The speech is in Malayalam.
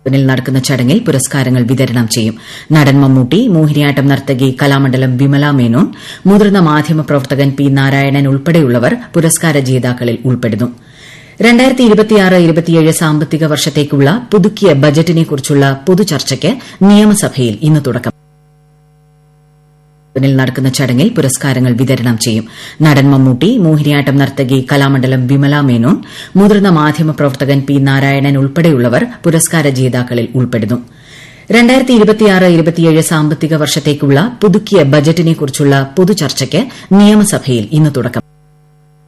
ിൽ നടക്കുന്ന ചടങ്ങിൽ പുരസ്കാരങ്ങൾ വിതരണം ചെയ്യും നടൻ മമ്മൂട്ടി മോഹിനിയാട്ടം നർത്തകി കലാമണ്ഡലം വിമല മേനോൻ മുതിർന്ന മാധ്യമപ്രവർത്തകൻ പി നാരായണൻ ഉൾപ്പെടെയുള്ളവർ പുരസ്കാര ജേതാക്കളിൽ ഉൾപ്പെടുന്നു സാമ്പത്തിക വർഷത്തേക്കുള്ള പുതുക്കിയ ബജറ്റിനെക്കുറിച്ചുള്ള പൊതുചർച്ചയ്ക്ക് നിയമസഭയിൽ ഇന്ന് തുടക്കം ിൽ നടക്കുന്ന ചടങ്ങിൽ പുരസ്കാരങ്ങൾ വിതരണം ചെയ്യും നടൻ മമ്മൂട്ടി മോഹിനിയാട്ടം നർത്തകി കലാമണ്ഡലം വിമല മേനോൻ മുതിർന്ന മാധ്യമപ്രവർത്തകൻ പി നാരായണൻ ഉൾപ്പെടെയുള്ളവർ പുരസ്കാര ജേതാക്കളിൽ ഉൾപ്പെടുന്നു സാമ്പത്തിക വർഷത്തേക്കുള്ള പുതുക്കിയ ബജറ്റിനെക്കുറിച്ചുള്ള പൊതുചർച്ചയ്ക്ക് നിയമസഭയിൽ ഇന്ന് തുടക്കം